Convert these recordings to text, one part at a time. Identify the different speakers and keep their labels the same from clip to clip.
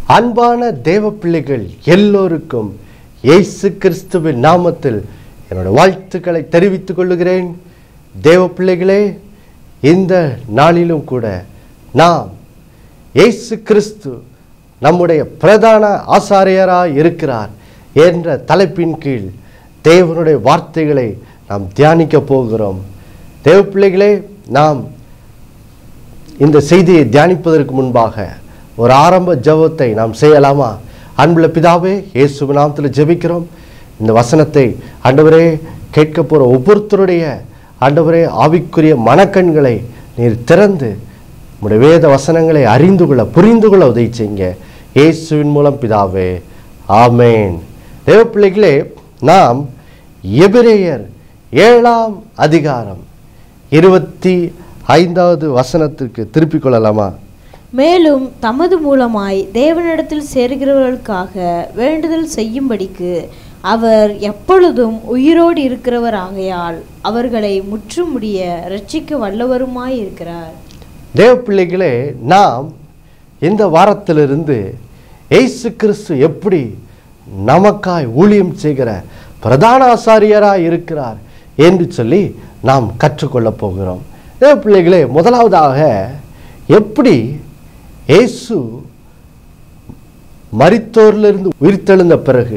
Speaker 1: அன்பான தேவ பிள்ளைகள் எல்லோருக்கும் இயேசு கிறிஸ்துவின் நாமத்தில் என்னோட வாழ்த்துக்களை தெரிவித்துக் கொள்ளுகிறேன் தேவ பிள்ளைகளே இந்த நாளிலும் கூட நாம் இயேசு கிறிஸ்து நம்முடைய பிரதான ஆசாரியராய் இருக்கிறார் என்ற தலைப்பின் கீழ் தேவனுடைய வார்த்தைகளை நாம் தியானிக்க போகிறோம் தேவ பிள்ளைகளே நாம் இந்த செய்தியை தியானிப்பதற்கு முன்பாக ஒரு ஆரம்ப ஜெபத்தை நாம் செய்யலாமா அன்புள்ள பிதாவே இயேசு நாமத்தில் ஜெபிக்கிறோம் இந்த வசனத்தை ஆண்டவரே கேட்க போகிற ஒவ்வொருத்தருடைய ஆண்டவரே ஆவிக்குரிய மனக்கண்களை நீர் திறந்து உம்முடைய வேத வசனங்களை அறிந்து கொள்ள புரிந்து கொள்ள உதவி செய்யுங்க இயேசுவின் மூலம் பிதாவே ஆமேன் தேவ பிள்ளைகளே நாம் எபிரேயர் ஏழாம் அதிகாரம் இருபத்தி ஐந்தாவது வசனத்திற்கு திருப்பிக் கொள்ளலாமா
Speaker 2: மேலும் தமது மூலமாய் தேவனிடத்தில் சேர்கிறவர்களுக்காக வேண்டுதல் செய்யும்படிக்கு அவர் எப்பொழுதும் உயிரோடு இருக்கிறவர் ஆகையால் அவர்களை முற்றுமுடிய ரட்சிக்க வல்லவருமாய் இருக்கிறார்
Speaker 1: தேவ பிள்ளைகளே நாம் இந்த வாரத்திலிருந்து இயேசு கிறிஸ்து எப்படி நமக்காய் ஊழியம் செய்கிற பிரதான ஆசாரியராய் இருக்கிறார் என்று சொல்லி நாம் கற்றுக்கொள்ளப் போகிறோம் தேவ பிள்ளைகளே முதலாவதாக எப்படி இயேசு மரித்தோரிலிருந்து உயிர்த்தெழுந்த பிறகு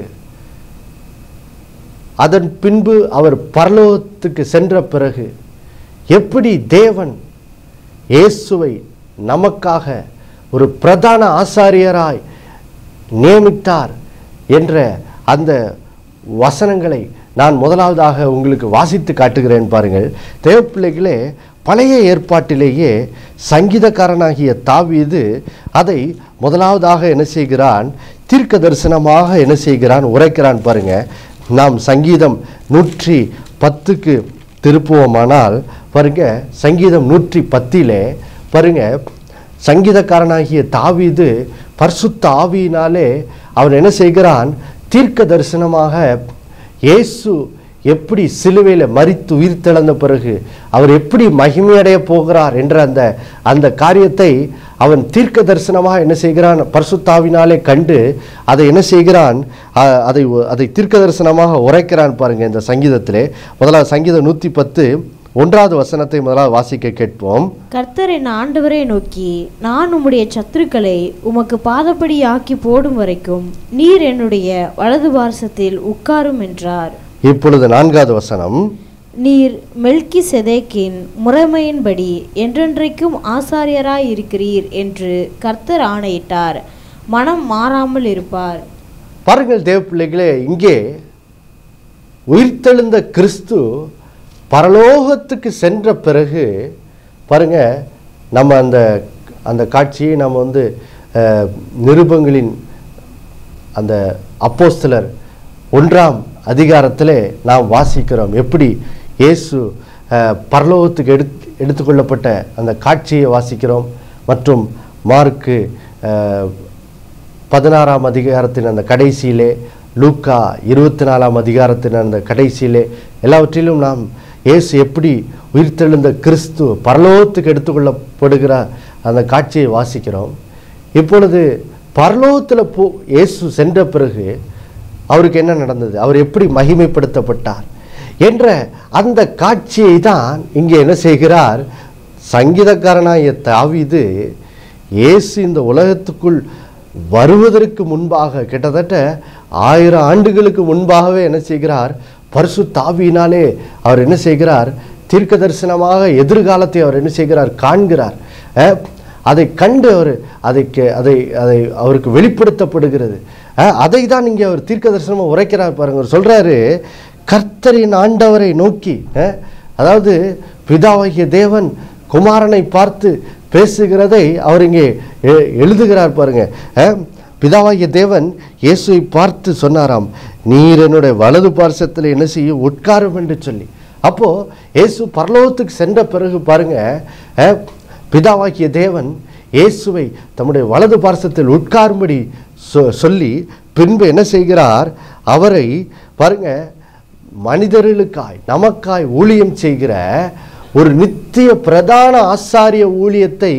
Speaker 1: அதன் பின்பு அவர் பரலோகத்துக்கு சென்ற பிறகு எப்படி தேவன் இயேசுவை நமக்காக ஒரு பிரதான ஆசாரியராய் நியமித்தார் என்ற அந்த வசனங்களை நான் முதலாவதாக உங்களுக்கு வாசித்து காட்டுகிறேன் பாருங்கள் தேவப்பிள்ளைகளே பழைய ஏற்பாட்டிலேயே சங்கீதக்காரனாகிய தாவீது அதை முதலாவதாக என்ன செய்கிறான் தீர்க்க தரிசனமாக என்ன செய்கிறான் உரைக்கிறான் பாருங்க நாம் சங்கீதம் நூற்றி பத்துக்கு திருப்புவோமானால் பாருங்க சங்கீதம் நூற்றி பத்திலே பாருங்க சங்கீதக்காரனாகிய தாவீது பரிசுத்த ஆவியினாலே அவன் என்ன செய்கிறான் தீர்க்க தரிசனமாக இயேசு எப்படி சிலுவையில் மரித்து உயிர் தெழுந்த பிறகு அவர் எப்படி மகிமையடைய போகிறார் என்ற அந்த அந்த காரியத்தை அவன் தீர்க்க தரிசனமாக என்ன செய்கிறான் பரிசுத்தாவினாலே கண்டு அதை என்ன செய்கிறான் அ- அதை அதை தீர்க்க தரிசனமாக உரைக்கிறான் பாருங்க இந்த சங்கீதத்திலே முதலாவது சங்கீதம் நூற்றி பத்து ஒன்றாவது வசனத்தை முதலாவது வாசிக்க கேட்போம்
Speaker 2: கர்த்தர் என் ஆண்டவரை நோக்கி நான் உம்முடைய சத்துருக்களை உமக்கு பாதப்படி ஆக்கி போடும் வரைக்கும் நீர் என்னுடைய வலது பார்சத்தில் உட்காரும் என்றார்
Speaker 1: இப்பொழுது நான்காவது வசனம்
Speaker 2: நீர் மெல்கி செதேக்கின் முறைமையின்படி என்றென்றைக்கும் ஆசாரியராய் இருக்கிறீர் என்று கர்த்தர் ஆணையிட்டார் மனம் மாறாமல் இருப்பார்
Speaker 1: பாருங்கள் தேவ பிள்ளைகளே இங்கே உயிர்த்தெழுந்த கிறிஸ்து பரலோகத்துக்கு சென்ற பிறகு பாருங்க நம்ம அந்த அந்த காட்சியை நம்ம வந்து அஹ், நிருபங்களின் அந்த அப்போஸ்தலர் ஒன்றாம் அதிகாரத்திலே நாம் வாசிக்கிறோம் எப்படி இயேசு அஹ், பரலோகத்துக்கு எடுத்து எடுத்துக்கொள்ளப்பட்ட அந்த காட்சியை வாசிக்கிறோம் மற்றும் மார்க்கு அஹ், பதினாறாம் அதிகாரத்தின் அந்த கடைசியிலே லூக்கா இருபத்தி நாலாம் அதிகாரத்தின் அந்த கடைசியிலே எல்லாவற்றிலும் நாம் இயேசு எப்படி உயிர்த்தெழுந்த கிறிஸ்து பரலோகத்துக்கு எடுத்துக்கொள்ளப்படுகிற அந்த காட்சியை வாசிக்கிறோம் இப்பொழுது பரலோகத்தில் போ இயேசு சென்ற பிறகு அவருக்கு என்ன நடந்தது அவர் எப்படி மகிமைப்படுத்தப்பட்டார் என்ற அந்த காட்சியை தான் இங்கே என்ன செய்கிறார் சங்கீதக்காரனாகிய தாவீது இயேசு இந்த உலகத்துக்குள் வருவதற்கு முன்பாக கிட்டத்தட்ட ஆயிரம் ஆண்டுகளுக்கு முன்பாகவே என்ன செய்கிறார் பரிசு தாவியினாலே அவர் என்ன செய்கிறார் தீர்க்க தரிசனமாக எதிர்காலத்தை அவர் என்ன செய்கிறார் காண்கிறார் அஹ், அதை கண்டு அவர் அதை கே- அதை அதை அவருக்கு வெளிப்படுத்தப்படுகிறது அஹ், அதை தான் இங்கே அவர் தீர்க்க தரிசனமாக உரைக்கிறார் பாருங்க அவர் சொல்றாரு கர்த்தரின் ஆண்டவரை நோக்கி அஹ், அதாவது பிதாவாகிய தேவன் குமாரனை பார்த்து பேசுகிறதை அவர் இங்கே எ- எழுதுகிறார் பாருங்க அஹ், பிதாவாகிய தேவன் இயேசுவை பார்த்து சொன்னாராம் நீர் என்னுடைய வலது பார்சத்தில் என்ன செய்யும் உட்காரும் என்று சொல்லி அப்போ இயேசு பரலோகத்துக்கு சென்ற பிறகு பாருங்க அஹ், பிதாவாகிய தேவன் இயேசுவை தம்முடைய வலது பார்சத்தில் உட்காரும்படி சொ- சொல்லி பின்பு என்ன செய்கிறார் அவரை பாருங்க மனிதர்களுக்காய் நமக்காய் ஊழியம் செய்கிற ஒரு நித்திய பிரதான ஆசாரிய ஊழியத்தை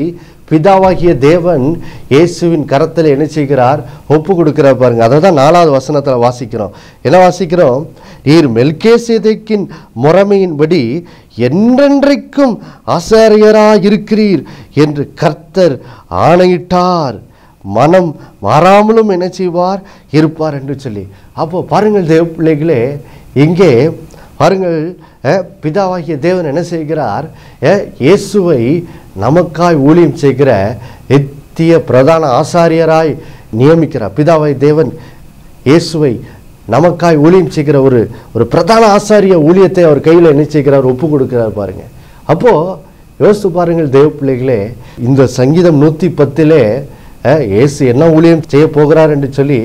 Speaker 1: பிதாவாகிய தேவன் இயேசுவின் கரத்தில் என்ன செய்கிறார் ஒப்பு கொடுக்கிறார் பாருங்க அதை தான் நாலாவது வசனத்தில் வாசிக்கிறோம் என்ன வாசிக்கிறோம் நீர் மெல்கேசேதேக்கின் முறைமையின்படி என்றென்றைக்கும் ஆசாரியராய் இருக்கிறீர் என்று கர்த்தர் ஆணையிட்டார் மனம் மாறாமலும் என்ன செய்வார் இருப்பார் என்று சொல்லி அப்போ பாருங்கள் தேவ பிள்ளைகளே இங்கே பாருங்கள் அஹ், பிதாவாகிய தேவன் என்ன செய்கிறார் அஹ், இயேசுவை நமக்காய் ஊழியம் செய்கிற நித்திய பிரதான ஆசாரியராய் நியமிக்கிறார் பிதாவாய் தேவன் இயேசுவை நமக்காய் ஊழியம் செய்கிற ஒரு ஒரு பிரதான ஆசாரிய ஊழியத்தை அவர் கையில் என்ன செய்கிறார் ஒப்பு கொடுக்கிறார் பாருங்க அப்போ யோசித்து பாருங்கள் தேவ பிள்ளைகளே இந்த சங்கீதம் நூற்றி பத்திலே அஹ், இயேசு என்ன ஊழியம் செய்ய போகிறார் என்று சொல்லி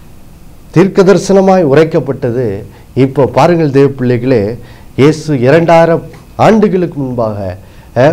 Speaker 1: தீர்க்க தரிசனமாய் உரைக்கப்பட்டது இப்போ பாருங்கள் தேவ பிள்ளைகளே இயேசு இரண்டாயிரம் ஆண்டுகளுக்கு முன்பாக அஹ்,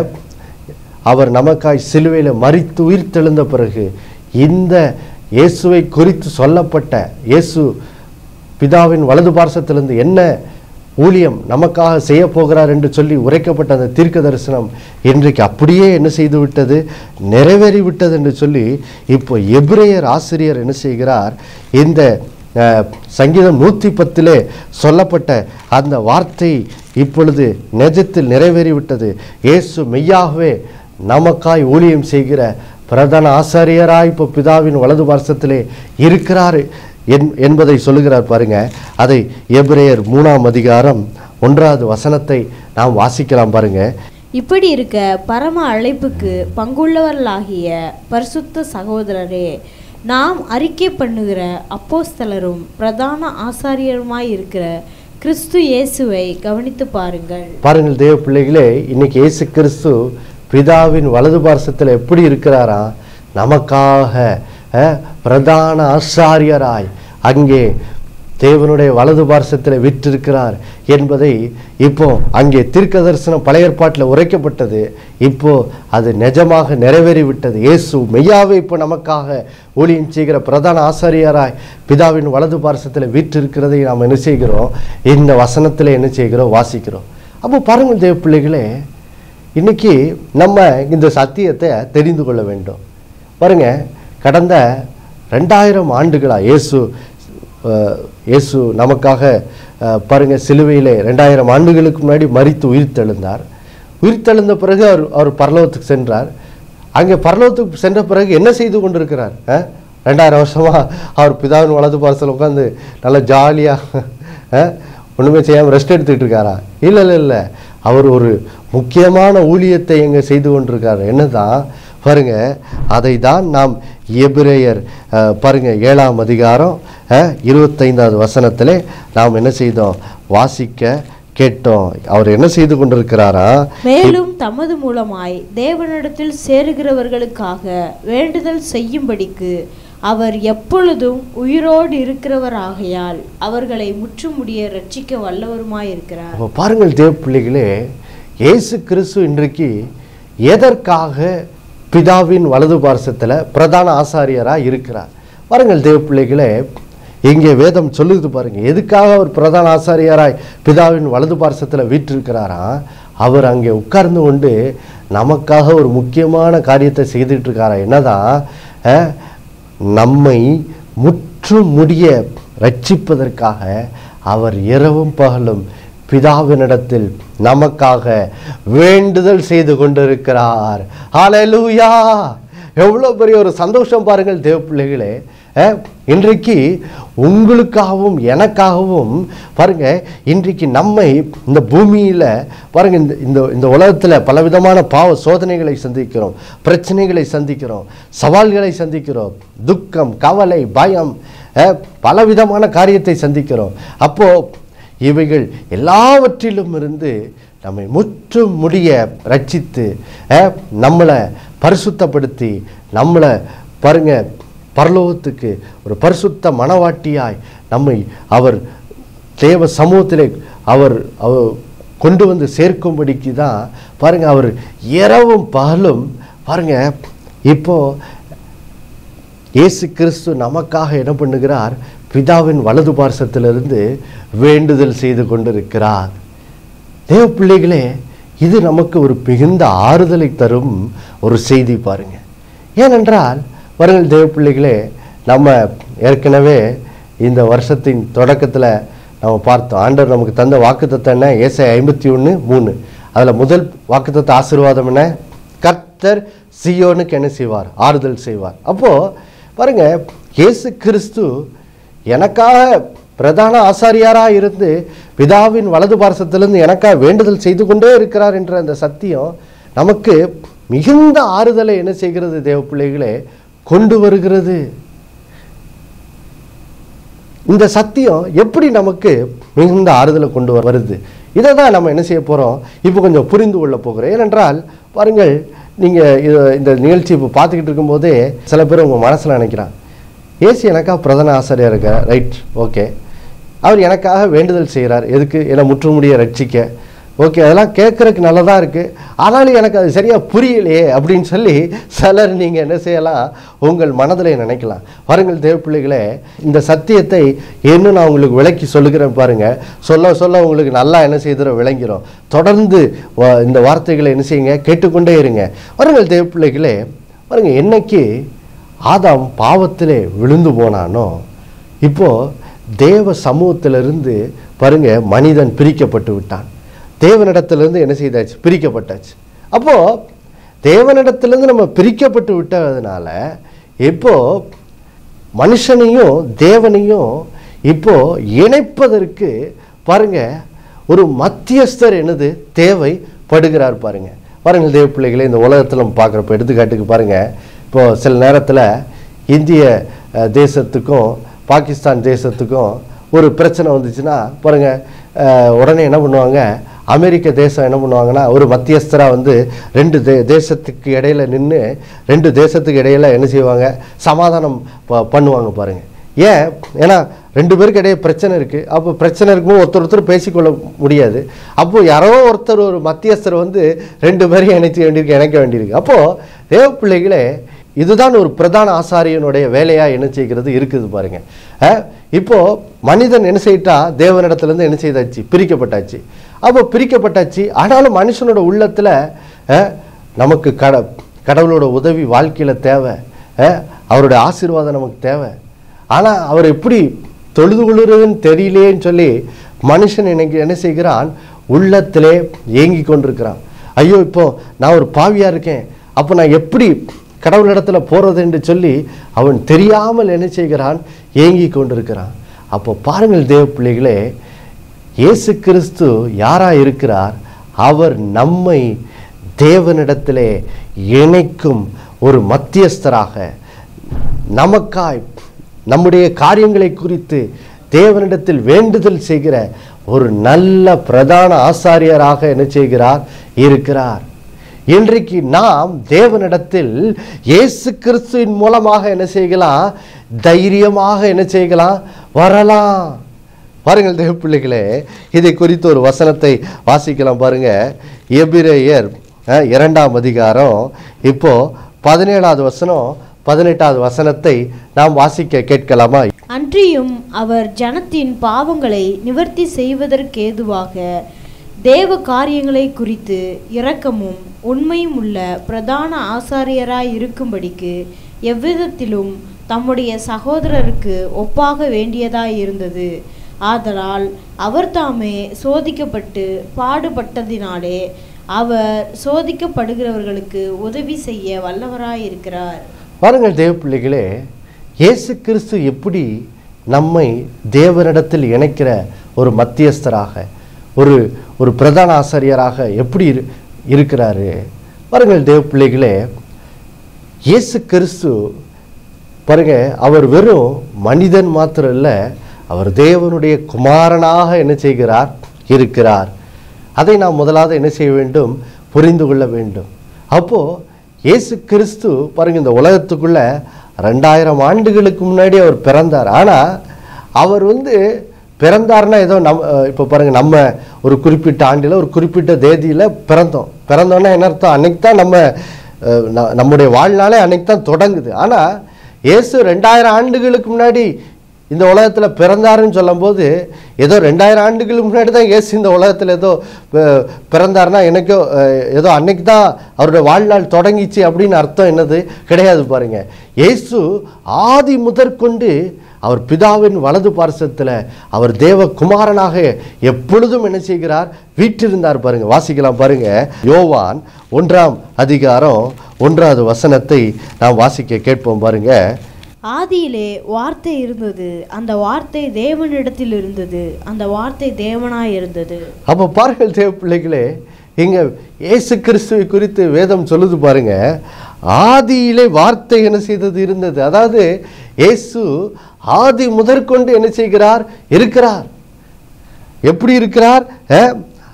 Speaker 1: அவர் நமக்காய் சிலுவையில் மரித்து உயிர் தெழுந்த பிறகு இந்த இயேசுவை குறித்து சொல்லப்பட்ட இயேசு பிதாவின் வலது பார்சத்திலிருந்து என்ன ஊழியம் நமக்காக செய்ய போகிறார் என்று சொல்லி உரைக்கப்பட்ட அந்த தீர்க்க தரிசனம் இன்றைக்கு அப்படியே என்ன செய்து விட்டது நிறைவேறி விட்டது என்று சொல்லி இப்போ எபிரேயர் ஆசிரியர் என்ன செய்கிறார் இந்த அஹ், சங்கீதம் நூற்றி பத்திலே சொல்லப்பட்ட அந்த வார்த்தை இப்பொழுது நிஜத்தில் நிறைவேறிவிட்டது இயேசு மெய்யாகவே நமக்காய் ஊழியம் செய்கிற பிரதான ஆசாரியராய் இப்போ பிதாவின் வலது பார்சத்திலே இருக்கிறார் என் என்பதை சொல்லுகிறார் பாருங்க அதை எபிரேயர் மூணாம் அதிகாரம் ஒன்றாவது வசனத்தை நாம் வாசிக்கலாம் பாருங்க
Speaker 2: இப்படி இருக்க பரம அழைப்புக்கு பங்குள்ளவர்களாகிய பரிசுத்த சகோதரரே நாம் அறிக்கை பண்ணுகிற அப்போஸ்தலரும் பிரதான ஆசாரியருமாய் இருக்கிற கிறிஸ்து இயேசுவை கவனித்து பாருங்கள்
Speaker 1: பாருங்கள் தேவ பிள்ளைகளே இன்னைக்கு இயேசு கிறிஸ்து பிதாவின் வலது பார்சத்தில் எப்படி இருக்கிறாரா நமக்காக அஹ், பிரதான ஆசாரியராய் அங்கே தேவனுடைய வலது பார்சத்தில் விற்றிருக்கிறார் என்பதை இப்போ அங்கே தீர்க்க தரிசனம் பழைய ஏற்பாட்டில் உரைக்கப்பட்டது இப்போ அது நிஜமாக நிறைவேறிவிட்டது இயேசு மெய்யாவே இப்போ நமக்காக ஊழியம் செய்கிற பிரதான ஆசாரியராய் பிதாவின் வலது பார்சத்தில் விற்றிருக்கிறதை நாம் என்ன செய்கிறோம் இந்த வசனத்தில் என்ன செய்கிறோம் வாசிக்கிறோம் அப்போ பாருங்கள் தேவ பிள்ளைகளே இன்னைக்கு நம்ம இந்த சத்தியத்தை தெரிந்து கொள்ள வேண்டும் பாருங்க கடந்த ரெண்டாயிரம் ஆண்டுகளா இயேசு அஹ், இயேசு நமக்காக அஹ், பாருங்க சிலுவையிலே ரெண்டாயிரம் ஆண்டுகளுக்கு முன்னாடி மரித்து உயிர்த்தெழுந்தார் உயிர்த்தெழுந்த பிறகு அவர் அவர் பரலோகத்துக்கு சென்றார் அங்கே பரலோகத்துக்கு சென்ற பிறகு என்ன செய்து கொண்டிருக்கிறார் அஹ்? ரெண்டாயிரம் வருஷமா அவர் பிதாவின் வலது பார்சல் உட்காந்து நல்லா ஜாலியாக ஒன்றுமே செய்யாமல் ரெஸ்ட் எடுத்துக்கிட்டு இருக்காரா இல்லை இல்லை இல்லை அவர் ஒரு முக்கியமான ஊழியத்தை எங்கே செய்து கொண்டிருக்காரு என்னதான் பாருங்க அதை தான் நாம் எபிரேயர் அஹ், பாருங்க ஏழாம் அதிகாரம் அஹ், இருபத்தைந்தாவது வசனத்திலே நாம் என்ன செய்தோம் வாசிக்க கேட்டோம் அவர் என்ன செய்து கொண்டிருக்கிறாரா
Speaker 2: மேலும் தமது மூலமாய் தேவனிடத்தில் சேருகிறவர்களுக்காக வேண்டுதல் செய்யும்படிக்கு அவர் எப்பொழுதும் உயிரோடு இருக்கிறவராகையால் அவர்களை முற்றுமுடிய ரட்சிக்க வல்லவருமாயிருக்கிறார்
Speaker 1: அப்போ பாருங்கள் தேவ பிள்ளைகளே இயேசு கிறிஸ்து இன்றைக்கு எதற்காக பிதாவின் வலது பார்சத்தில் பிரதான ஆசாரியராக இருக்கிறார் பாருங்கள் தேவ பிள்ளைகளே இங்கே வேதம் சொல்லுது பாருங்க எதுக்காக அவர் பிரதான ஆசாரியராய் பிதாவின் வலது பார்சத்தில் வீற்றிருக்கிறாராம் அவர் அங்கே உட்கார்ந்து கொண்டு நமக்காக ஒரு முக்கியமான காரியத்தை செய்துட்டு இருக்காரா என்னதான் அஹ், நம்மை முற்று முடிய ரட்சிப்பதற்காக அவர் இரவும் பகலும் பிதாவினிடத்தில் நமக்காக வேண்டுதல் செய்து கொண்டிருக்கிறார் ஹalleluya எவ்வளோ பெரிய ஒரு சந்தோஷம் பாருங்கள் தேவ பிள்ளைகளே அஹ், இன்றைக்கு உங்களுக்காகவும் எனக்காகவும் பாருங்க இன்றைக்கு நம்மை இந்த பூமியில் பாருங்க இந்த இந்த இந்த உலகத்தில் பலவிதமான பாவ சோதனைகளை சந்திக்கிறோம் பிரச்சனைகளை சந்திக்கிறோம் சவால்களை சந்திக்கிறோம் துக்கம் கவலை பயம் அஹ், பலவிதமான காரியத்தை சந்திக்கிறோம் அப்போ இவைகள் எல்லாவற்றிலும் இருந்து நம்மை முற்றும் முடிய ரட்சித்து அஹ், நம்மளை பரிசுத்தப்படுத்தி நம்மளை பாருங்க பரலோகத்துக்கு ஒரு பரிசுத்த மனவாட்டியாய் நம்மை அவர் தேவ சமூகத்திலே அவர் அவர் கொண்டு வந்து சேர்க்கும்படிக்கு தான் பாருங்க அவர் இரவும் பகலும் பாருங்க இப்போ இயேசு கிறிஸ்து நமக்காக என்ன பண்ணுகிறார் பிதாவின் வலது பார்சத்திலிருந்து வேண்டுதல் செய்து கொண்டிருக்கிறார் தேவ பிள்ளைகளே இது நமக்கு ஒரு மிகுந்த ஆறுதலை தரும் ஒரு செய்தி பாருங்க ஏனென்றால் வருங்கள் தேவ பிள்ளைகளே நம்ம ஏற்கனவே இந்த வருஷத்தின் தொடக்கத்தில் நம்ம பார்த்தோம் ஆண்டவர் நமக்கு தந்த வாக்குத்தத்தம் என்ன ஏசை ஐம்பத்தி ஒன்று மூணு அதில் முதல் வாக்குத்தத்த ஆசீர்வாதம் என்ன கர்த்தர் சியோனுக்கு என்ன செய்வார் ஆறுதல் செய்வார் அப்போது பாருங்க இயேசு கிறிஸ்து எனக்காக பிரதான ஆசாரியாராக இருந்து பிதாவின் வலது பார்சத்திலிருந்து எனக்காக வேண்டுதல் செய்து கொண்டே இருக்கிறார் என்ற அந்த சத்தியம் நமக்கு மிகுந்த ஆறுதலை என்ன செய்கிறது தேவ பிள்ளைகளே கொண்டு வருகிறது இந்த சத்தியம் எப்படி நமக்கு மிகுந்த ஆறுதலை கொண்டு வ- வருது இதை தான் நம்ம என்ன செய்ய போகிறோம் இப்போ கொஞ்சம் புரிந்து கொள்ள போகிறோம் ஏனென்றால் பாருங்கள் நீங்கள் இது இந்த நிகழ்ச்சி இப்போ பார்த்துக்கிட்டு இருக்கும்போதே சில பேர் உங்கள் மனசில் நினைக்கிறான் ஏசு எனக்காக பிரதான ஆசிரியர் இருக்க ரைட் ஓகே அவர் எனக்காக வேண்டுதல் செய்கிறார் எதுக்கு என்னை முற்றுமுடிய ரட்சிக்க ஓகே அதெல்லாம் கேட்குறதுக்கு நல்லதாக இருக்குது ஆனாலும் எனக்கு அது சரியாக புரியலையே அப்படின்னு சொல்லி சிலர் நீங்கள் என்ன செய்யலாம் உங்கள் மனதில் நினைக்கலாம் பாருங்கள் தேவ பிள்ளைகளே இந்த சத்தியத்தை இன்னும் நான் உங்களுக்கு விளக்கி சொல்லுகிறேன் பாருங்கள் சொல்ல சொல்ல உங்களுக்கு நல்லா என்ன செய்திடும் விளங்கிரும் தொடர்ந்து வ- இந்த வார்த்தைகளை என்ன செய்யுங்க கேட்டுக்கொண்டே இருங்க பாருங்கள் தேவ பிள்ளைகளே பாருங்க என்னைக்கு ஆதாம் பாவத்திலே விழுந்து போனானோ இப்போ தேவ சமூகத்திலிருந்து பாருங்க மனிதன் பிரிக்கப்பட்டு விட்டான் தேவனிடத்திலிருந்து என்ன செய்தாச்சு பிரிக்கப்பட்டாச்சு அப்போ தேவனிடத்திலிருந்து நம்ம பிரிக்கப்பட்டு விட்டதுனால இப்போ மனுஷனையும் தேவனையும் இப்போ இணைப்பதற்கு பாருங்க ஒரு மத்தியஸ்தர் என்னது தேவைப்படுகிறார் பாருங்க பாருங்கள் தேவ பிள்ளைகளே இந்த உலகத்தில் நம்ம பார்க்குறப்ப எடுத்துக்காட்டுக்கு பாருங்க இப்போ சில நேரத்தில் இந்திய அஹ், தேசத்துக்கும் பாகிஸ்தான் தேசத்துக்கும் ஒரு பிரச்சனை வந்துச்சுன்னா பாருங்க அஹ், உடனே என்ன பண்ணுவாங்க அமெரிக்க தேசம் என்ன பண்ணுவாங்கன்னா ஒரு மத்தியஸ்தராக வந்து ரெண்டு தே தேசத்துக்கு இடையில நின்று ரெண்டு தேசத்துக்கு இடையில என்ன செய்வாங்க சமாதானம் ப- பண்ணுவாங்க பாருங்க ஏன் ஏன்னா ரெண்டு பேருக்கு இடையே பிரச்சனை இருக்குது அப்போ பிரச்சனை இருக்கும்போது ஒருத்தர் ஒருத்தர் பேசிக்கொள்ள முடியாது அப்போ யாரோ ஒருத்தர் ஒரு மத்தியஸ்தர் வந்து ரெண்டு பேரையும் இணைக்க வேண்டியிருக்கு இணைக்க வேண்டியிருக்கு அப்போது தேவ பிள்ளைகளே இதுதான் ஒரு பிரதான ஆசாரியனுடைய வேலையாக என்ன செய்கிறது இருக்குது பாருங்க அஹ், இப்போ மனிதன் என்ன செய்யிட்டா தேவனிடத்துலேருந்து என்ன செய்தாச்சு பிரிக்கப்பட்டாச்சு அப்போ பிரிக்கப்பட்டாச்சு ஆனாலும் மனுஷனோட உள்ளத்தில் நமக்கு கட கடவுளோட உதவி வாழ்க்கையில் தேவை அஹ், அவருடைய ஆசீர்வாதம் நமக்கு தேவை ஆனால் அவர் எப்படி தொழுது கொள்ளுறதுன்னு தெரியலேன்னு சொல்லி மனுஷன் இன்னைக்கு என்ன செய்கிறான் உள்ளத்திலே ஏங்கி கொண்டிருக்கிறான் ஐயோ இப்போ நான் ஒரு பாவியாக இருக்கேன் அப்போ நான் எப்படி கடவுளிடத்துல போகிறது என்று சொல்லி அவன் தெரியாமல் என்ன செய்கிறான் ஏங்கி கொண்டிருக்கிறான் அப்போ பாருங்கள் தேவ பிள்ளைகளே இயேசு கிறிஸ்து யாரா இருக்கிறார் அவர் நம்மை தேவனிடத்திலே இணைக்கும் ஒரு மத்தியஸ்தராக நமக்காய் நம்முடைய காரியங்களை குறித்து தேவனிடத்தில் வேண்டுதல் செய்கிற ஒரு நல்ல பிரதான ஆசாரியராக என்ன செய்கிறார் இருக்கிறார் இன்றைக்கு நாம் தேவனிடத்தில் இயேசு கிறிஸ்துவின் மூலமாக என்ன செய்யலாம் தைரியமாக என்ன செய்யலாம் வரலாம் பாருங்கள் தேவ பிள்ளைகளே இதை குறித்து ஒரு வசனத்தை வாசிக்கலாம் பாருங்க எபிரேயர் அஹ், இரண்டாம் அதிகாரம் இப்போ பதினேழாவது வசனம் பதினெட்டாவது வசனத்தை நாம் வாசிக்க கேட்கலாமா
Speaker 2: அன்றியும் அவர் ஜனத்தின் பாவங்களை நிவர்த்தி செய்வதற்கேதுவாக தேவ காரியங்களை குறித்து இரக்கமும் உண்மையும் உள்ள பிரதான ஆசாரியராய் இருக்கும்படிக்கு எவ்விதத்திலும் தம்முடைய சகோதரருக்கு ஒப்பாக வேண்டியதாய் இருந்தது ஆதலால் அவர் தாமே சோதிக்கப்பட்டு பாடுபட்டதினாலே அவர் சோதிக்கப்படுகிறவர்களுக்கு உதவி செய்ய வல்லவராயிருக்கிறார்
Speaker 1: பாருங்கள் தேவ பிள்ளைகளே இயேசு கிறிஸ்து எப்படி நம்மை தேவனிடத்தில் இணைக்கிற ஒரு மத்தியஸ்தராக ஒரு ஒரு பிரதான ஆசாரியராக எப்படி இரு இருக்கிறாரு பாருங்கள் தேவ பிள்ளைகளே இயேசு கிறிஸ்து பாருங்க அவர் வெறும் மனிதன் மாத்திரம் இல்லை அவர் தேவனுடைய குமாரனாக என்ன செய்கிறார் இருக்கிறார் அதை நாம் முதலாவது என்ன செய்ய வேண்டும் புரிந்து கொள்ள வேண்டும் அப்போ இயேசு கிறிஸ்து பாருங்க இந்த உலகத்துக்குள்ள ரெண்டாயிரம் ஆண்டுகளுக்கு முன்னாடி அவர் பிறந்தார் ஆனால் அவர் வந்து பிறந்தார்னா ஏதோ நம் இப்போ பாருங்க நம்ம ஒரு குறிப்பிட்ட ஆண்டில் ஒரு குறிப்பிட்ட தேதியில் பிறந்தோம் பிறந்தோன்னா என்ன அர்த்தம் அன்னைக்கு தான் நம்ம அஹ், ந- நம்முடைய வாழ்நாளே அன்னைக்கு தான் தொடங்குது ஆனால் இயேசு ரெண்டாயிரம் ஆண்டுகளுக்கு முன்னாடி இந்த உலகத்தில் பிறந்தாருன்னு சொல்லும்போது ஏதோ ரெண்டாயிரம் ஆண்டுகளுக்கு முன்னாடி தான் இயேசு இந்த உலகத்தில் ஏதோ பி- பிறந்தாருன்னா எனக்கோ அஹ், ஏதோ அன்னைக்கு தான் அவருடைய வாழ்நாள் தொடங்கிச்சு அப்படின்னு அர்த்தம் என்னது கிடையாது பாருங்க இயேசு ஆதி முதற்கொண்டு அவர் பிதாவின் வலது பார்சத்தில் அவர் தேவ குமாரனாக எப்பொழுதும் என்ன செய்கிறார் வீற்றிருந்தார் பாருங்க வாசிக்கலாம் பாருங்க யோவான் ஒன்றாம் அதிகாரம் ஒன்றாவது வசனத்தை நாம் வாசிக்க கேட்போம் பாருங்க
Speaker 2: ஆதியிலே வார்த்தை இருந்தது அந்த வார்த்தை தேவனிடத்தில் இருந்தது அந்த வார்த்தை தேவனாய் இருந்தது
Speaker 1: அப்போ பாருங்கள் தேவ பிள்ளைகளே இங்க இயேசு கிறிஸ்துவை குறித்து வேதம் சொல்லுது பாருங்க ஆதியிலே வார்த்தை என்ன செய்தது இருந்தது அதாவது இயேசு ஆதி முதற்கொண்டு என்ன செய்கிறார் இருக்கிறார் எப்படி இருக்கிறார் அஹ்,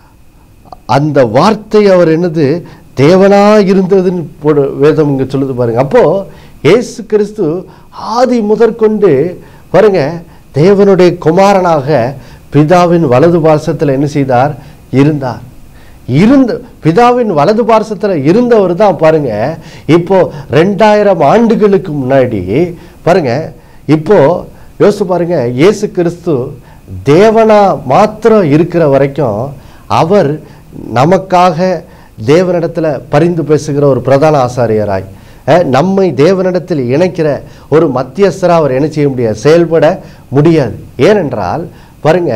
Speaker 1: அந்த வார்த்தை அவர் என்னது தேவனா இருந்ததுன்னு போடு வேதம் இங்க சொல்லுது பாருங்க அப்போ இயேசு கிறிஸ்து ஆதி முதற்கொண்டு பாருங்க தேவனுடைய குமாரனாக பிதாவின் வலது பார்சத்தில் என்ன செய்தார் இருந்தார் இருந்த பிதாவின் வலது பார்சத்தில் இருந்தவர் தான் பாருங்க இப்போ ரெண்டாயிரம் ஆண்டுகளுக்கு முன்னாடி பாருங்க இப்போ யோசிச்சு பாருங்க இயேசு கிறிஸ்து தேவனா மாத்திரம் இருக்கிற வரைக்கும் அவர் நமக்காக தேவனிடத்துல பரிந்து பேசுகிற ஒரு பிரதான ஆசாரியராய் அஹ், நம்மை தேவனிடத்தில் இணைக்கிற ஒரு மத்தியஸ்தரா அவர் என்ன செய்ய முடியாது செயல்பட முடியாது ஏனென்றால் பாருங்க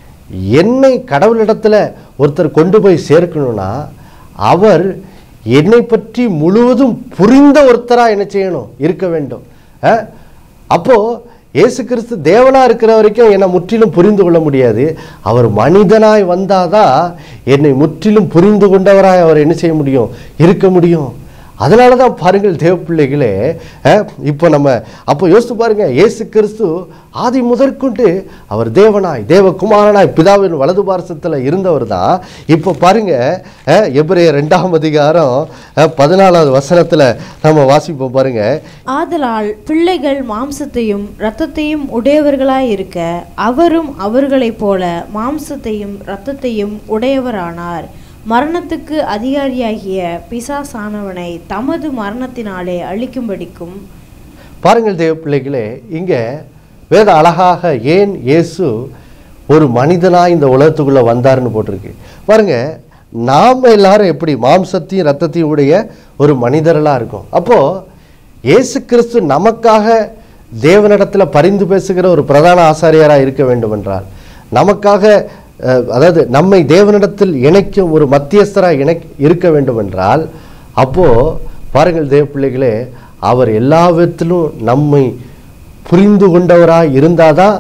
Speaker 1: என்னை கடவுளிடத்துல ஒருத்தர் கொண்டு போய் சேர்க்கணும்னா அவர் என்னை பற்றி முழுவதும் புரிந்த ஒருத்தரா என்ன செய்யணும் இருக்க வேண்டும் அஹ், அப்போ இயேசு கிறிஸ்து தேவனா இருக்கிற வரைக்கும் என்னை முற்றிலும் புரிந்து கொள்ள முடியாது அவர் மனிதனாய் வந்தாதான் என்னை முற்றிலும் புரிந்து கொண்டவராய் அவர் என்ன செய்ய முடியும் இருக்க முடியும் அதனால தான் பாருங்கள் தேவ பிள்ளைகளே அஹ், இப்போ நம்ம அப்போ யோசித்து பாருங்க இயேசு கிறிஸ்து ஆதி முதற்கொண்டு அவர் தேவனாய் தேவகுமாரனாய் பிதாவின் வலது பார்சத்தில் இருந்தவர் தான் இப்போ பாருங்க அஹ், எபிரேயர் ரெண்டாம் அதிகாரம் அஹ், பதினாலாவது வசனத்தில் நம்ம வாசிப்போம் பாருங்க
Speaker 2: ஆதலால் பிள்ளைகள் மாம்சத்தையும் இரத்தத்தையும் உடையவர்களாய் இருக்க அவரும் அவர்களைப் போல மாம்சத்தையும் இரத்தத்தையும் உடையவரானார் மரணத்துக்கு அதிகாரியாகிய பிசாசானவனை தமது மரணத்தினாலே அழிக்கும்படிக்கும்
Speaker 1: பாருங்கள் தேவ பிள்ளைகளே இங்கே வேத அழகாக ஏன் இயேசு ஒரு மனிதனாக இந்த உலகத்துக்குள்ளே வந்தாருன்னு போட்டிருக்கு பாருங்க நாம் எல்லாரும் எப்படி மாம்சத்தையும் ரத்தத்தையும் உடைய ஒரு மனிதர்களாக இருக்கோம் அப்போது இயேசு கிறிஸ்து நமக்காக தேவனிடத்தில் பரிந்து பேசுகிற ஒரு பிரதான ஆசாரியராக இருக்க வேண்டும் என்றால் நமக்காக அஹ், அதாவது நம்மை தேவனிடத்தில் இணைக்கும் ஒரு மத்தியஸ்தராக இணை இருக்க வேண்டும் என்றால் அப்போது பாருங்கள் தேவ பிள்ளைகளே அவர் எல்லா விதத்திலும் நம்மை புரிந்து கொண்டவராய் இருந்தாதான்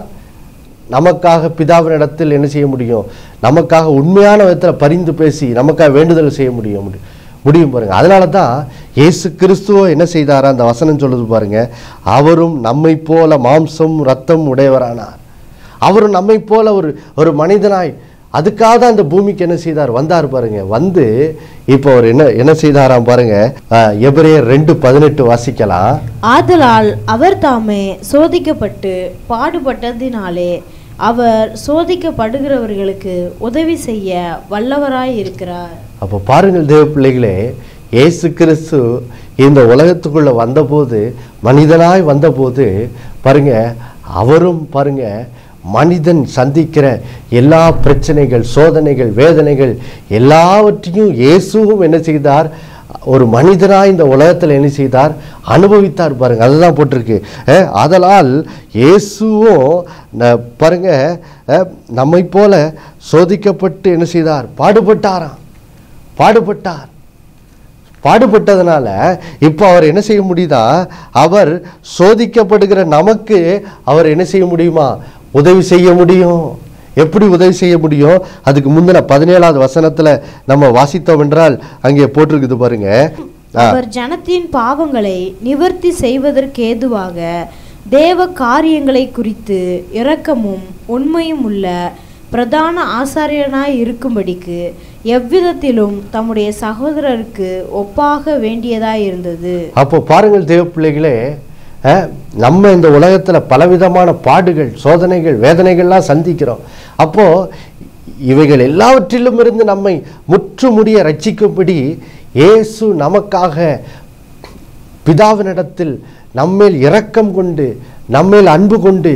Speaker 1: நமக்காக பிதாவினிடத்தில் என்ன செய்ய முடியும் நமக்காக உண்மையான விதத்தில் பரிந்து பேசி நமக்காக வேண்டுதல் செய்ய முடியும் முடி- முடியும் பாருங்க அதனால தான் இயேசு கிறிஸ்துவ என்ன செய்தாரா அந்த வசனம் சொல்லுது பாருங்க அவரும் நம்மை போல மாம்சம் ரத்தம் உடையவரானார் அவரும் நம்மை போல ஒரு ஒரு மனிதனாய் அதுக்காக தான் இந்த பூமிக்கு என்ன செய்தார் வந்தார் பாருங்க வந்து இப்போ அவர் என்ன என்ன செய்தாராம் பாருங்க அஹ், எபிரேயர் ரெண்டு பதினெட்டு வாசிக்கலாம்
Speaker 2: ஆதலால் அவர் தாமே சோதிக்கப்பட்டு பாடுபட்டதினாலே அவர் சோதிக்கப்படுகிறவர்களுக்கு உதவி செய்ய வல்லவராய் இருக்கிறார்
Speaker 1: அப்போ பாருங்கள் தேவ பிள்ளைகளே இயேசு கிறிஸ்து இந்த உலகத்துக்குள்ள வந்தபோது மனிதனாய் வந்தபோது பாருங்க அவரும் பாருங்க மனிதன் சந்திக்கிற எல்லா பிரச்சனைகள் சோதனைகள் வேதனைகள் எல்லாவற்றையும் இயேசுவும் என்ன செய்தார் ஒரு மனிதனாய் இந்த உலகத்தில் என்ன செய்தார் அனுபவித்தார் பாருங்க அதுதான் போட்டிருக்கு அஹ், ஆதலால் இயேசுவும் ந- பாருங்க அஹ், நம்மை போல சோதிக்கப்பட்டு என்ன செய்தார் பாடுபட்டாராம் பாடுபட்டார் பாடுபட்டதுனால இப்போ அவர் என்ன செய்ய முடியுதா அவர் சோதிக்கப்படுகிற நமக்கு அவர் என்ன செய்ய முடியுமா உதவி செய்ய முடியும் எப்படி உதவி செய்ய முடியும் அதுக்கு முந்தின பதினேழாவது வசனத்துல நம்ம வாசித்தோம் என்றால் அங்கே போட்டிருக்குது பாருங்க ஆ,
Speaker 2: அவர் ஜனத்தின் பாவங்களை நிவர்த்தி செய்வதற்கேதுவாக தேவ காரியங்களை குறித்து இரக்கமும் உண்மையும் உள்ள பிரதான ஆசாரியனாய் இருக்கும்படிக்கு எவ்விதத்திலும் தம்முடைய சகோதரருக்கு ஒப்பாக வேண்டியதாய் இருந்தது
Speaker 1: அப்போ பாருங்கள் தேவ பிள்ளைகளே அஹ், நம்ம இந்த உலகத்துல பலவிதமான பாடுகள் சோதனைகள் வேதனைகள்லாம் சந்திக்கிறோம் அப்போ இவைகள் எல்லாவற்றிலும் இருந்து நம்மை முற்றுமுடிய ரட்சிக்கும்படி இயேசு நமக்காக பிதாவினிடத்தில் நம்மேல் இரக்கம் கொண்டு நம்மேல் அன்பு கொண்டு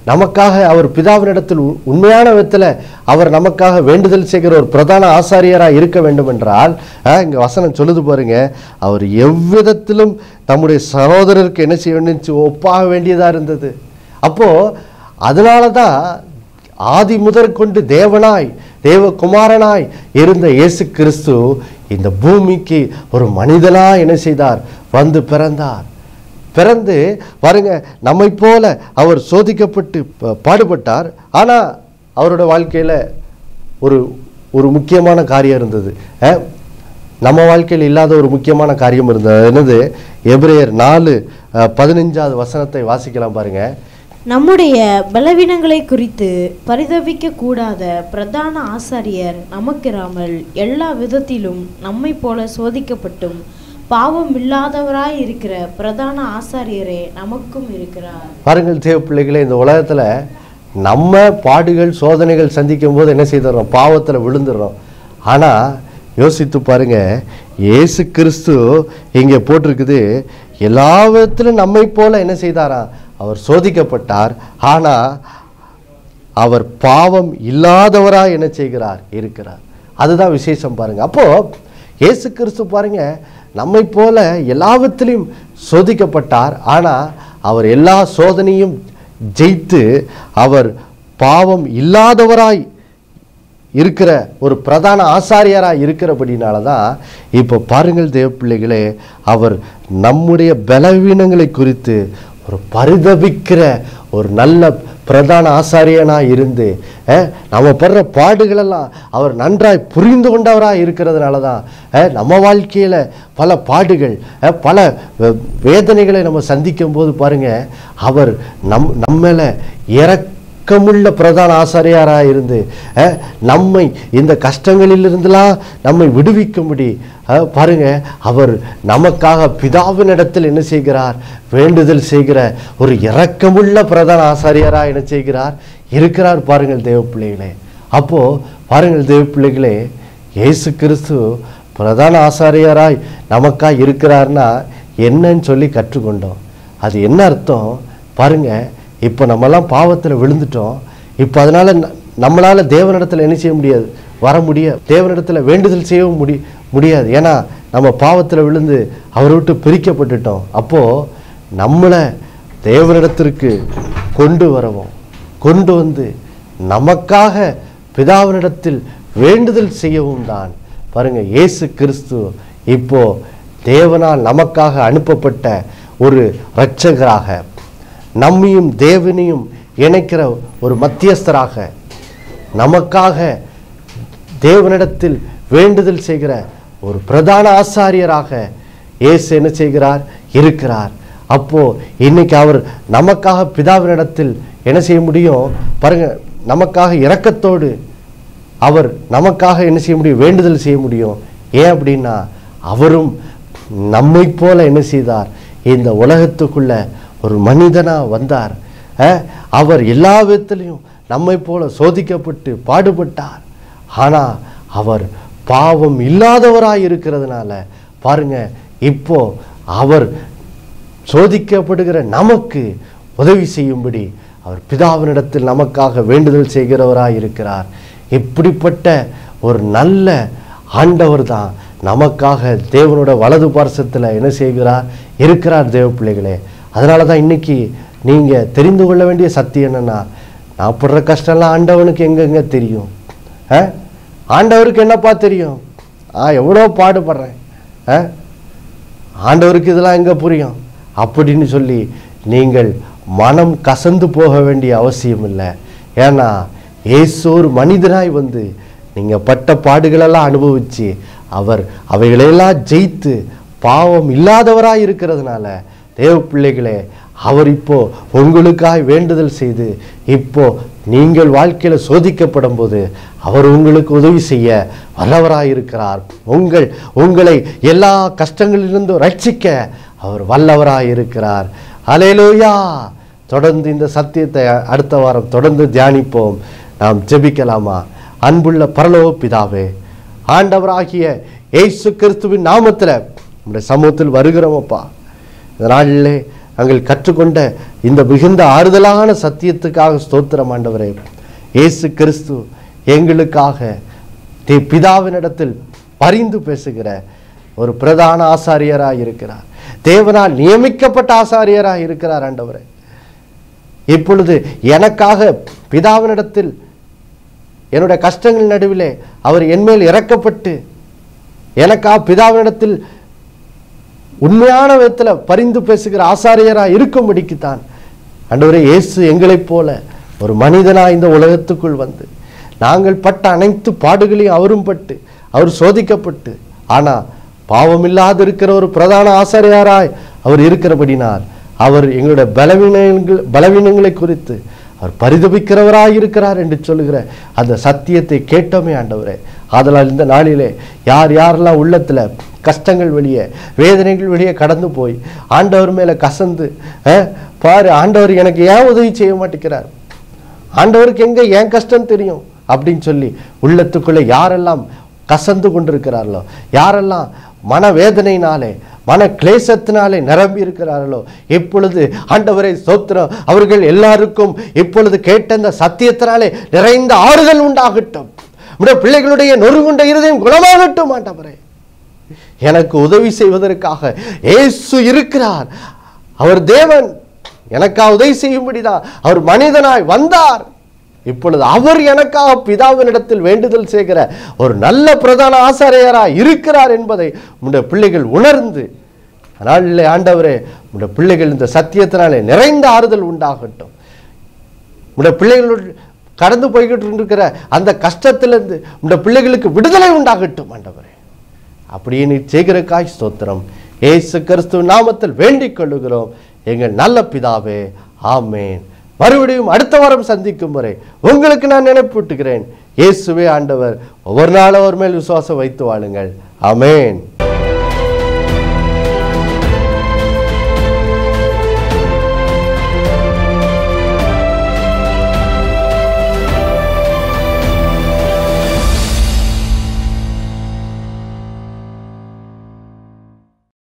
Speaker 1: நமக்காக அவர் பிதாவினிடத்தில் உ- உண்மையான விதத்தில் அவர் நமக்காக வேண்டுதல் செய்கிற ஒரு பிரதான ஆசாரியராக இருக்க வேண்டும் என்றால் அஹ், இங்க வசனம் சொல்லுது பாருங்க அவர் எவ்விதத்திலும் தம்முடைய சகோதரருக்கு என்ன செய்ய வேண்டும் ஒப்பாக வேண்டியதா இருந்தது அப்போ அதனால தான் ஆதி முதற் கொண்டு தேவனாய் தேவகுமாரனாய் இருந்த இயேசு கிறிஸ்து இந்த பூமிக்கு ஒரு மனிதனாய் என்ன செய்தார் வந்து பிறந்தார் பிறந்து பாருங்க நம்மை போல அவர் சோதிக்கப்பட்டு ப- பாடுபட்டார் ஆனா அவரோட வாழ்க்கையில ஒரு ஒரு முக்கியமான காரியம் இருந்தது அஹ், நம்ம வாழ்க்கையில் இல்லாத ஒரு முக்கியமான காரியம் இருந்தது அது என்னது எபிரேயர் நாலு அஹ், பதினஞ்சாவது வசனத்தை வாசிக்கலாம் பாருங்க
Speaker 2: நம்முடைய பலவீனங்களை குறித்து பரிதபிக்க கூடாத பிரதான ஆசாரியர் நமக்கிராமல் எல்லா விதத்திலும் நம்மை போல சோதிக்கப்பட்டும் பாவம் இல்லாதவராய் இருக்கிற பிரதான ஆசாரியரே நமக்கும் இருக்கிறார்
Speaker 1: பாருங்கள் தேவ பிள்ளைகளே இந்த உலகத்துல நம்ம பாடுகள் சோதனைகள் சந்திக்கும் போது என்ன செய்துடுறோம் பாவத்துல விழுந்துடுறோம் ஆனா யோசித்து பாருங்க இயேசு கிறிஸ்து இங்கே போட்டிருக்குது எல்லா விதத்திலும் நம்மை போல என்ன செய்தாராம் அவர் சோதிக்கப்பட்டார் ஆனா அவர் பாவம் இல்லாதவராய் என்ன செய்கிறார் இருக்கிறார் அதுதான் விசேஷம் பாருங்க அப்போ இயேசு கிறிஸ்து பாருங்க நம்மை போல எல்லாவற்றிலும் சோதிக்கப்பட்டார் ஆனா அவர் எல்லா சோதனையும் ஜெயித்து அவர் பாவம் இல்லாதவராய் இருக்கிற ஒரு பிரதான ஆசாரியராக இருக்கிறபடினால தான் இப்போ பாருங்கள் தேவ பிள்ளைகளே அவர் நம்முடைய பலவீனங்களை குறித்து ஒரு பரிதபிக்கிற ஒரு நல்ல பிரதான ஆசாரியனாக இருந்து அஹ், நம்ம படுற பாடுகளெல்லாம் அவர் நன்றாய் புரிந்து கொண்டவராக இருக்கிறதுனால தான் அஹ், நம்ம வாழ்க்கையில் பல பாடுகள் அஹ், பல அஹ், வேதனைகளை நம்ம சந்திக்கும் போது பாருங்க அவர் நம் நம்மள இறக்க இரக்கமுள்ள பிரதான ஆசாரியாராக இருந்து அஹ், நம்மை இந்த கஷ்டங்களிலிருந்தெல்லாம் நம்மை விடுவிக்கும்படி அஹ், பாருங்க அவர் நமக்காக பிதாவினிடத்தில் என்ன செய்கிறார் வேண்டுதல் செய்கிற ஒரு இரக்கமுள்ள பிரதான ஆசாரியாராக என்ன செய்கிறார் இருக்கிறார் பாருங்கள் தேவ பிள்ளைகளே அப்போ பாருங்கள் தேவ பிள்ளைகளே இயேசு கிறிஸ்து பிரதான ஆசாரியராய் நமக்காக இருக்கிறார்னா என்னன்னு சொல்லி கற்றுக்கொண்டோம் அது என்ன அர்த்தம் பாருங்க இப்போ நம்மலாம் பாவத்தில் விழுந்துட்டோம் இப்போ அதனால ந- நம்மளால தேவனிடத்தில் என்ன செய்ய முடியாது வர முடியாது தேவனிடத்தில் வேண்டுதல் செய்யவும் முடி முடியாது ஏன்னா நம்ம பாவத்தில் விழுந்து அவரை விட்டு பிரிக்கப்பட்டுட்டோம் அப்போ நம்மளை தேவனிடத்திற்கு கொண்டு வரவும் கொண்டு வந்து நமக்காக பிதாவினிடத்தில் வேண்டுதல் செய்யவும் தான் பாருங்க இயேசு கிறிஸ்து இப்போ தேவனால் நமக்காக அனுப்பப்பட்ட ஒரு இரட்சகராக நம்மையும் தேவனையும் இணைக்கிற ஒரு மத்தியஸ்தராக நமக்காக தேவனிடத்தில் வேண்டுதல் செய்கிற ஒரு பிரதான ஆசாரியராக இயேசு என்ன செய்கிறார் இருக்கிறார் அப்போ இன்னைக்கு அவர் நமக்காக பிதாவினிடத்தில் என்ன செய்ய முடியும் பாருங்க நமக்காக இரக்கத்தோடு அவர் நமக்காக என்ன செய்ய முடியும் வேண்டுதல் செய்ய முடியும் ஏன் அப்படின்னா அவரும் நம்மை போல என்ன செய்தார் இந்த உலகத்துக்குள்ள ஒரு மனிதனா வந்தார் அஹ், அவர் எல்லா விதத்திலையும் நம்மை போல சோதிக்கப்பட்டு பாடுபட்டார் ஆனா அவர் பாவம் இல்லாதவராய் இருக்கிறதுனால பாருங்க இப்போ அவர் சோதிக்கப்படுகிற நமக்கு உதவி செய்யும்படி அவர் பிதாவினிடத்தில் நமக்காக வேண்டுதல் செய்கிறவராய் இருக்கிறார் இப்படிப்பட்ட ஒரு நல்ல ஆண்டவர் தான் நமக்காக தேவனோட வலது பார்சத்தில் என்ன செய்கிறார் இருக்கிறார் தேவ பிள்ளைகளே அதனால தான் இன்னைக்கு நீங்கள் தெரிந்து கொள்ள வேண்டிய சத்தியம் என்னன்னா நான் படுற கஷ்டம்லாம் ஆண்டவனுக்கு எங்கெங்க தெரியும் ஆ? ஆண்டவருக்கு என்னப்பா தெரியும் ஆ எவ்வளோ பாடுபடுறேன் ஆ ஆண்டவருக்கு இதெல்லாம் எங்கே புரியும் அப்படின்னு சொல்லி நீங்கள் மனம் கசந்து போக வேண்டிய அவசியம் இல்லை ஏன்னா இயேசு ஒரு மனிதனாய் வந்து நீங்கள் பட்ட பாடுகளெல்லாம் அனுபவிச்சு அவர் அவைகளையெல்லாம் ஜெயித்து பாவம் இல்லாதவராய் இருக்கிறதுனால தேவ பிள்ளைகளே அவர் இப்போ உங்களுக்காய் வேண்டுதல் செய்து இப்போ நீங்கள் வாழ்க்கையில சோதிக்கப்படும் போது அவர் உங்களுக்கு உதவி செய்ய வல்லவராய் இருக்கிறார் உங்கள் உங்களை எல்லா கஷ்டங்களிலிருந்தும் ரட்சிக்க அவர் வல்லவராய் இருக்கிறார் அலேலூயா தொடர்ந்து இந்த சத்தியத்தை அடுத்த வாரம் தொடர்ந்து தியானிப்போம் நாம் ஜெபிக்கலாமா அன்புள்ள பரலோக பிதாவே ஆண்டவராகிய இயேசு கிறிஸ்துவின் நாமத்தில் நம்முடைய சமூகத்தில் வருகிறோமப்பா இந்த நாளிலே நாங்கள் கற்றுக்கொண்ட இந்த மிகுந்த ஆறுதலான சத்தியத்துக்காக ஸ்தோத்திரம் ஆண்டவரே இயேசு கிறிஸ்து எங்களுக்காக தே பிதாவினிடத்தில் பரிந்து பேசுகிற ஒரு பிரதான ஆசாரியராய் இருக்கிறார் தேவனால் நியமிக்கப்பட்ட ஆசாரியராய் இருக்கிறார் ஆண்டவரே இப்பொழுது எனக்காக பிதாவினிடத்தில் என்னுடைய கஷ்டங்கள் நடுவிலே அவர் என்மேல் இறக்கப்பட்டு எனக்காக பிதாவினிடத்தில் உண்மையான விதத்தில் பரிந்து பேசுகிற ஆசாரியராக இருக்கும்படிக்குத்தான் ஆண்டவரே இயேசு எங்களைப் போல ஒரு மனிதனாக இந்த உலகத்துக்குள் வந்து நாங்கள் பட்ட அனைத்து பாடுகளையும் அவரும் பட்டு அவர் சோதிக்கப்பட்டு ஆனால் பாவமில்லாது இருக்கிற ஒரு பிரதான ஆசாரியாராய் அவர் இருக்கிறபடினால் அவர் எங்களுடைய பலவீனங்கள் பலவீனங்களை குறித்து அவர் பரிதபிக்கிறவராய் இருக்கிறார் என்று சொல்லுகிற அந்த சத்தியத்தை கேட்டோமே ஆண்டவரே ஆதலால் இந்த நாளிலே யார் யாரெல்லாம் உள்ளத்தில் கஷ்டங்கள் வெளியே வேதனைகள் வெளியே கடந்து போய் ஆண்டவர் மேலே கசந்து அஹ், பாரு ஆண்டவர் எனக்கு ஏன் உதவி செய்ய மாட்டேங்கிறார் ஆண்டவருக்கு எங்க ஏன் கஷ்டம் தெரியும் அப்படின்னு சொல்லி உள்ளத்துக்குள்ளே யாரெல்லாம் கசந்து கொண்டிருக்கிறார்களோ யாரெல்லாம் மனவேதனையினாலே மன கிளேசத்தினாலே நிரம்பி இருக்கிறார்களோ இப்பொழுது ஆண்டவரை ஸ்தோத்திரம் அவர்கள் எல்லாருக்கும் இப்பொழுது கேட்ட இந்த சத்தியத்தினாலே நிறைந்த ஆறுதல் உண்டாகட்டும் நம்முடைய பிள்ளைகளுடைய நொறுங்குண்ட இருதயம் குணமாகட்டும் ஆண்டவரே எனக்கு உதவி செய்வதற்காக இயேசு இருக்கிறார் அவர் தேவன் எனக்காக உதவி செய்யும்படிதான் அவர் மனிதனாய் வந்தார் இப்பொழுது அவர் எனக்காக பிதாவினிடத்தில் வேண்டுதல் செய்கிற ஒரு நல்ல பிரதான ஆசாரியராய் இருக்கிறார் என்பதை உடைய பிள்ளைகள் உணர்ந்து அதனால ஆண்டவரே உடைய பிள்ளைகள் இந்த சத்தியத்தினாலே நிறைந்த ஆறுதல் உண்டாகட்டும் உடைய பிள்ளைகளோடு கடந்து போய்கிட்டு இருக்கிற அந்த கஷ்டத்திலிருந்து உடைய பிள்ளைகளுக்கு விடுதலை உண்டாகட்டும் ஆண்டவரே அப்படியே நீ செய்கிறக்காய் ஸ்தோத்திரம் ஏசு கிறிஸ்துவ நாமத்தில் வேண்டிக் கொள்ளுகிறோம் எங்கள் நல்ல பிதாவே ஆமேன் மறுபடியும் அடுத்த வாரம் சந்திக்கும் வரை உங்களுக்கு நான் நினைப்பூட்டுகிறேன் இயேசுவே ஆண்டவர் ஒவ்வொரு நாளும் அவர் மேல் விசுவாசம் வைத்து வாழுங்கள் ஆமேன்